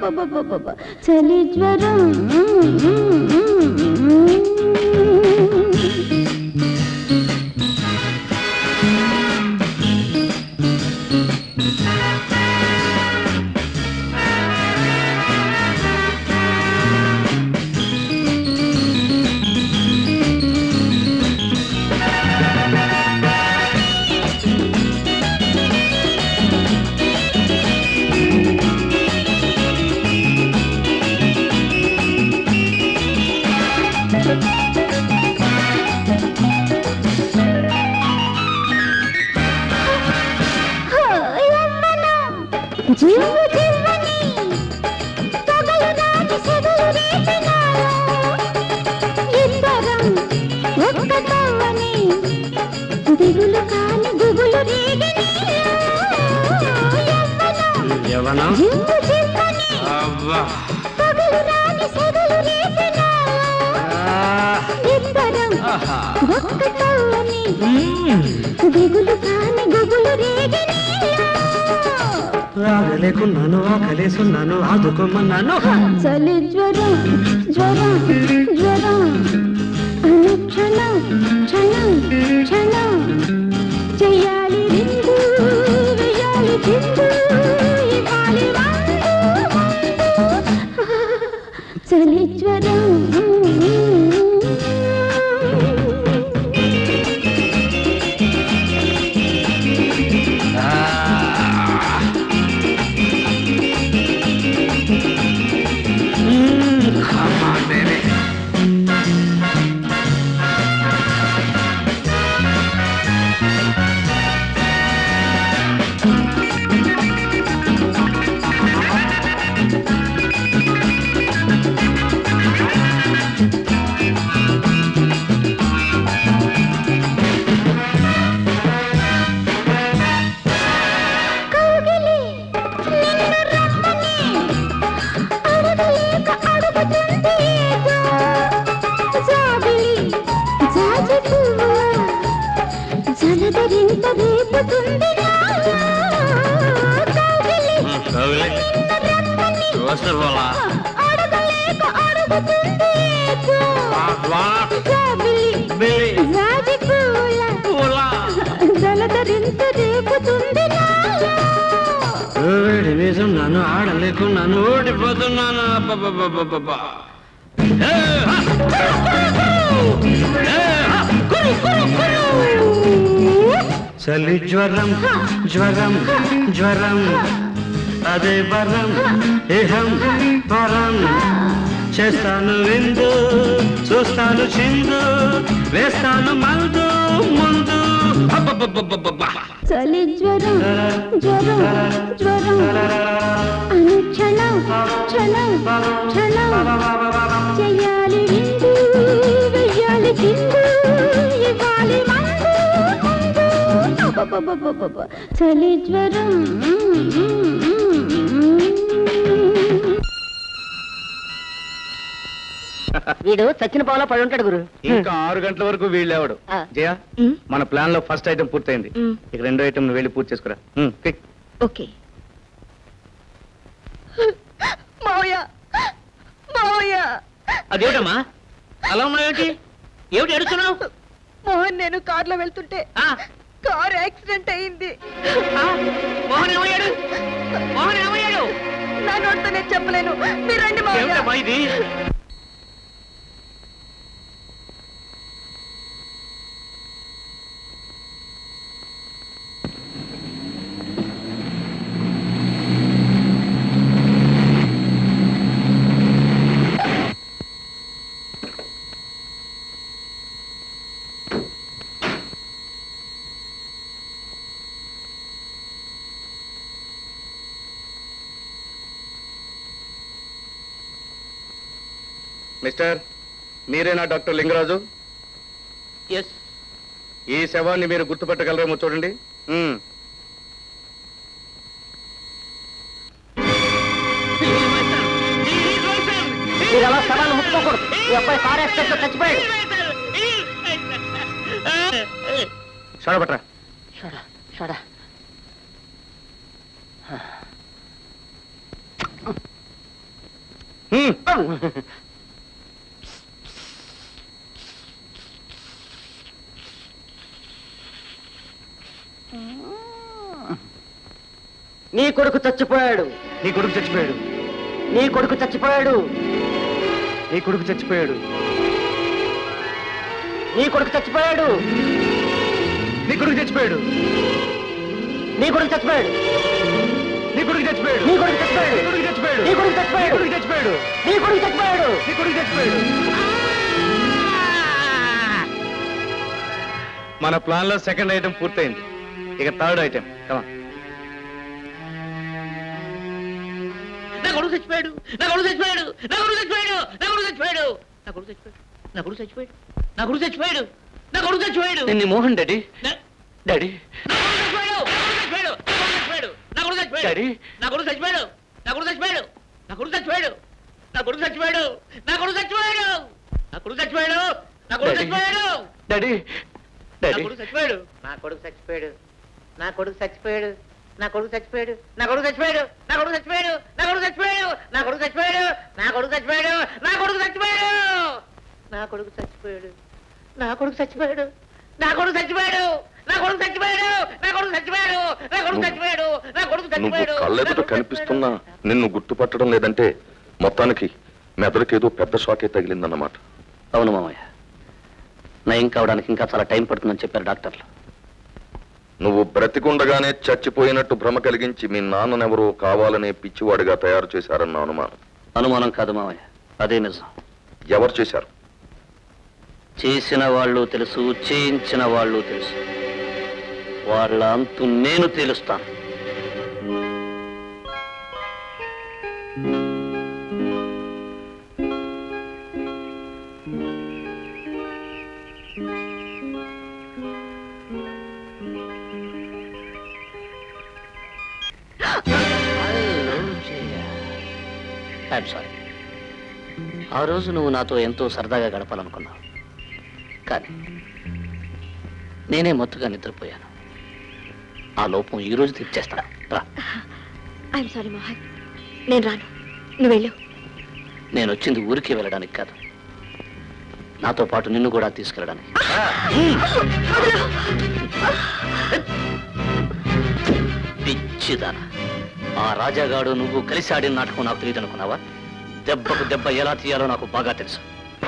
అబ్బబ్బబ్బబ్బబ్బ. చలి జ్వరం జీవు జీవని పగలు రాని సెగలు రేపినారు ఇద్దరం ఒక్కటవ్వని దిగులు కాని గుగులు రేగిని యవనం జీవు జీవని అబ్బా పగలు రాని సెగలు రేపినారు ఇద్దరం ఆహా. ఒక్కటవ్వని మ్మ్. దిగులు కాని గుగులు రేగిని రాగలేకున్నాను ఆకలేసున్నాను ఆదుకోమన్నాను చలి జ్వరం జ్వరం జ్వరం అనుక్షణం క్షణం క్షణం చెయ్యాలి విందు వెయ్యాలి చిందు ఇవ్వాలి మందు, మందు. చలి జ్వరం కౌగిలి నిన్ను రమ్మని అడగలేక అడుగుతుంది ఏదో. జాబిలి జాజి పువ్వు జలధరింత రేపుతుంది నాలో. కౌగిలి నిన్ను రమ్మని అడగలేక అడుగుతుంది ఏదో. జాబిలి జాజి పువ్వుల జలధరింత రేపుతుంది నాలో. వేడి వేసం నన్ను ఆడలేకున్నాను ఓడిపోతున్నాను అబ్బబ్బబ్బబ్బబ్బా. ఏ, హా! ఏ, హా! కురు, కురు, కురు! చలి జ్వరం జ్వరం జ్వరం అదే వరం ఇహం వరం చేస్తాను విందు చూస్తాను చిందు వేస్తాను మందు ముందు అబ్బబ్బబ్బబ్బబ్బా. చలి జ్వరం జ్వరం జ్వరం అనుక్షణం క్షణం క్షణం చెయ్యాలి విందు వెయ్యాలి చిందు ఇవ్వాలి మందు మందు అబ్బబ్బబ్బబ్బబ్బ. చలి జ్వరం వీడు చచ్చిన పావులో పడి ఉంటాడు గురు ఇంకా ఆరు గంటల వరకు వీళ్ళేవాడు ఆ. జయ ఉమ్, మన ప్లాన్ లో ఫస్ట్ ఐటమ్ పూర్తయింది ఉమ్, ఇక రెండో ఐటమ్ నువ్వు వెళ్ళి పూర్తి చేసుకురా ఉమ్, క్విక్. ఓకే మావయ్య మావయ్య అదేమిటమ్మా అలా ఉన్నాయేంటి ఏమిటి ఎడుస్తున్నావు మోహన్ నేను కార్లో వెళ్తుంటే కార్ యాక్సిడెంట్ అయింది మోహన్ ఏమయ్యాడు మోహన్ ఏమయ్యాడు నా నోటితో నేను చెప్పలేను మీరు రండి మావయ్య ఏమిటమ్మా ఇది మిస్టర్ మీరేనా డాక్టర్ లింగరాజు ఎస్ ఈ శవాన్ని మీరు గుర్తుపట్టగలరేమో చూడండి మ్మ్. మీరు అలా స్థలాన్ని ముట్టుకోకూడదు ఈ అబ్బాయి కార్ యాక్సిడెంట్ లో చచ్చిపోయాడు షడపట్రా షడా షడా హ్మ్. నీ కొడుకు చచ్చిపోయాడు నీ కొడుకు చచ్చిపోయాడు నీ కొడుకు చచ్చిపోయాడు నీ కొడుకు చచ్చిపోయాడు నీ కొడుకు చచ్చిపోయాడు నీ కొడుకు చచ్చిపోయాడు నీ కొడుకు చచ్చిపోయాడు నీ కొడుకు చచ్చిపోయాడు నీ కొడుకు చచ్చిపోయాడు నీ కొడుకు చచ్చిపోయాడు నీ కొడుకు చచ్చిపోయాడు నీ కొడుకు చచ్చిపోయాడు నీ కొడుకు చచ్చిపోయాడు నీ కొడుకు చచ్చిపోయాడు మన ప్లాన్ లో సెకండ్ ఐటమ్ పూర్తయింది ఇక థర్డ్ ఐటమ్ కమా నా కొడుకు చచ్చిపోయాడు నా కొడుకు చచ్చిపోయాడు నా కొడుకు చచ్చిపోయాడు నా కొడుకు చచ్చిపోయాడు నా కొడుకు చచ్చిపోయాడు నా కొడుకు చచ్చిపోయాడు నా కొడుకు చచ్చిపోయాడు నా కొడుకు చచ్చిపోయాడు నిన్ను మోహన్ డాడీ నా- డాడీ నా కొడుకు చచ్చిపోయాడు నా కొడుకు చచ్చిపోయాడు డాడీ. నా కొడుకు చచ్చిపోయాడు నా కొడుకు చచ్చిపోయాడు నా కొడుకు చచ్చిపోయాడు నా కొడుకు చచ్చిపోయాడు నా కొడుకు చచ్చిపోయాడు నా కొడుకు చచ్చిపోయాడు నా కొడుకు డాడీ. చచ్చిపోయాడు డాడీ నా డాడీ కొడుకు చచ్చిపోయాడు నా కొడుకు చచ్చిపోయాడు నా కొడుకు చచ్చిపోయాడు నా కొడుకు చచ్చిపోయాడు నా కొడుకు చచ్చిపోయాడు నా కొడుకు చచ్చిపోయాడు నా కొడుకు చచ్చిపోయాడు నా కొడుకు చచ్చిపోయాడు నా కొడుకు చచ్చిపోయాడు నా కొడుకు చచ్చిపోయాడు నా కొడుకు చచ్చిపోయాడు నా కొడుకు చచ్చిపోయాడు నా కొడుకు చచ్చిపోయాడు నా కొడుకు చచ్చిపోయాడు నా కొడుకు చచ్చిపోయాడు నా కొడుకు చచ్చిపోయాడు నా కొడుకు నువ్వు చచ్చిపోయాడు కళ్ళెదుట కనిపిస్తున్నా నిన్ను గుర్తుపట్టడం లేదంటే మొత్తానికి మెదడుకేదో పెద్ద షాకే తగిలిందన్నమాట అవును మామయ్య నయం కావడానికి ఇంకా చాలా టైం పడుతుందని చెప్పారు డాక్టర్లు నువ్వు బ్రతికుండగానే చచ్చిపోయినట్టు భ్రమ కలిగించి మీ నాన్ననెవరో కావాలనే పిచ్చివాడిగా తయారు చేశారన్న అనుమానం అనుమానం కాదు మామయ్య అదే నిజం ఎవరు చేశారు చేసిన వాళ్ళు తెలుసు చేయించిన వాళ్ళు తెలుసు వాళ్ళ అంతు నేను తేలుస్తాను ఐఎమ్ సారీ ఆ రోజు నువ్వు నాతో ఎంతో సరదాగా గడపాలనుకున్నావు కానీ నేనే మత్తుగా నిద్రపోయాను ఆ లోపం ఈ రోజు తీర్చేస్తా రా ఐఎమ్ సారీ మోహన్ నేను రాను నువ్వు వెళ్ళు నేను వచ్చింది ఊరికే వెళ్ళడానికి కాదు నాతో పాటు నిన్ను కూడా తీసుకెళ్ళడానికి పిచ్చిదాన ఆ రాజాగాడు నువ్వు కలిసి ఆడిన నాటకం నాకు తెలియదు అనుకున్నావా దెబ్బకు దెబ్బ ఎలా తీయాలో నాకు బాగా తెలుసు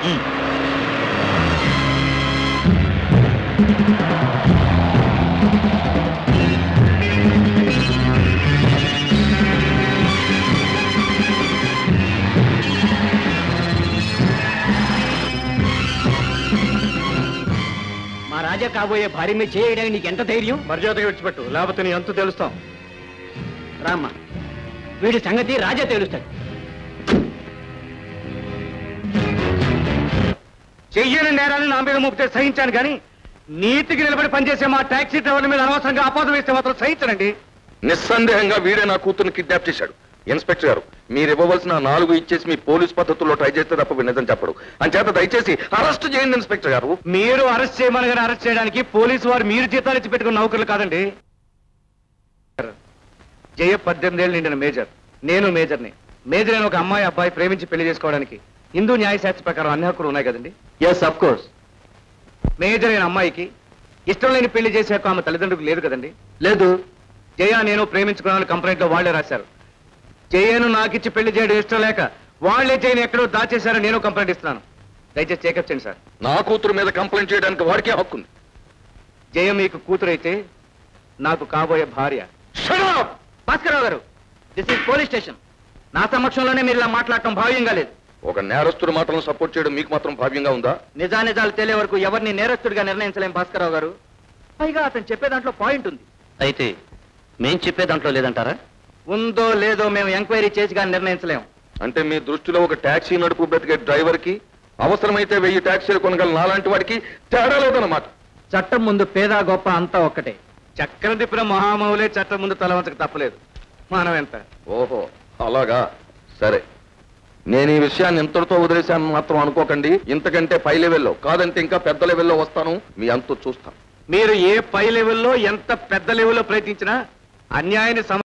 మా రాజా కాబోయే భార్య మీద చేయడానికి నీకు ఎంత ధైర్యం మర్యాదగా విడిచిపెట్టు లేకపోతే నీ అంతు తెలుస్తాం రామ్మా వీడి సంగతి రాజా తేలుస్తాడు చెయ్యని నేరాన్ని నా మీద మోపితే సహించాను కానీ నీతికి నిలబడి పనిచేసే మా టాక్సీ డ్రైవర్ల మీద అనవసరంగా అపాదం వేస్తే మాత్రం సహించనండి నిస్సందేహంగా వీడే నా కూతుర్ని కిడ్నాప్ చేశాడు ఇన్స్పెక్టర్ గారు మీరు ఇవ్వవలసిన ఆ నాలుగు ఇచ్చేసి మీ పోలీస్ పద్ధతుల్లో ట్రై చేస్తే తప్ప వీడు నిజం చెప్పడు అంచేత దయచేసి అరెస్ట్ చేయండి ఇన్స్పెక్టర్ గారు మీరు అరెస్ట్ చేయమని అరెస్ట్ చేయడానికి పోలీసు వారు మీరు జీతాలు ఇచ్చి పెట్టుకున్న నౌకర్లు కాదండి జయ పద్దెనిమిదేళ్ళు నిండిన మేజర్ నేను మేజర్ని మేజర్ అయిన ఒక అమ్మాయి అబ్బాయి ప్రేమించి పెళ్లి చేసుకోవడానికి హిందూ న్యాయ శాస్త్ర ప్రకారం అన్ని హక్కులు ఉన్నాయి కదండి ఎస్ అఫ్ కోర్స్ మేజర్ అయిన అమ్మాయికి ఇష్టం లేని పెళ్లి చేసే హక్కు ఆమె తల్లిదండ్రులకు లేదు కదండి లేదు జయ నేను ప్రేమించుకున్నాను కంప్లైంట్ లో వాళ్లే రాశారు జయను నాకిచ్చి పెళ్లి చేయడం ఇష్టం లేక వాళ్లే జయను ఎక్కడో దాచేశారని నేను కంప్లైంట్ ఇస్తున్నాను దయచేసి చెకప్ చేయండి సార్ నా కూతురు మీద కంప్లైంట్ చేయడానికి వాడికే హక్కు ఉంది జయ మీకు కూతురైతే నాకు కాబోయే భార్య భాస్కరరావు గారు దిస్ ఇస్ పోలీస్ స్టేషన్ నా సమక్షంలోనే మీరు ఇలా మాట్లాడటం భావ్యంగా లేదు ఒక నేరస్తుడి మాటలను సపోర్ట్ చేయడం మీకు మాత్రం భావ్యంగా ఉందా నిజానిజాలు తెలియ వరకు ఎవరిని నేరస్తుడిగా నిర్ణయించలేం భాస్కరరావు గారు పైగా అతను చెప్పే దాంట్లో పాయింట్ ఉంది అయితే మేం చెప్పే దాంట్లో లేదంటారా ఉందో లేదో మేము ఎంక్వైరీ చేసి కానీ నిర్ణయించలేం అంటే మీ దృష్టిలో ఒక టాక్సీ నడుపు బ్రతికే డ్రైవర్ కి అవసరమైతే వెయ్యి టాక్సీలు కొనగల నాలాంటి వాడికి తేడా లేదన్నమాట చట్టం ముందు పేద గొప్ప అంతా ఒక్కటే చక్రం తిప్పిన మహామౌలే చట్టం ముందు తలవంచక తప్పలేదు మనం ఎంత ఓహో అలాగా సరే నేను ఈ విషయాన్ని ఇంతటితో వదిలేశాను మాత్రం అనుకోకండి ఇంతకంటే పై లెవెల్లో కాదంటే ఇంకా పెద్ద లెవెల్లో వస్తాను మీ అంతు చూస్తాను మీరు ఏ పై లెవెల్లో ఎంత పెద్ద లెవెల్లో ప్రయత్నించినా అన్యాయాన్ని సమ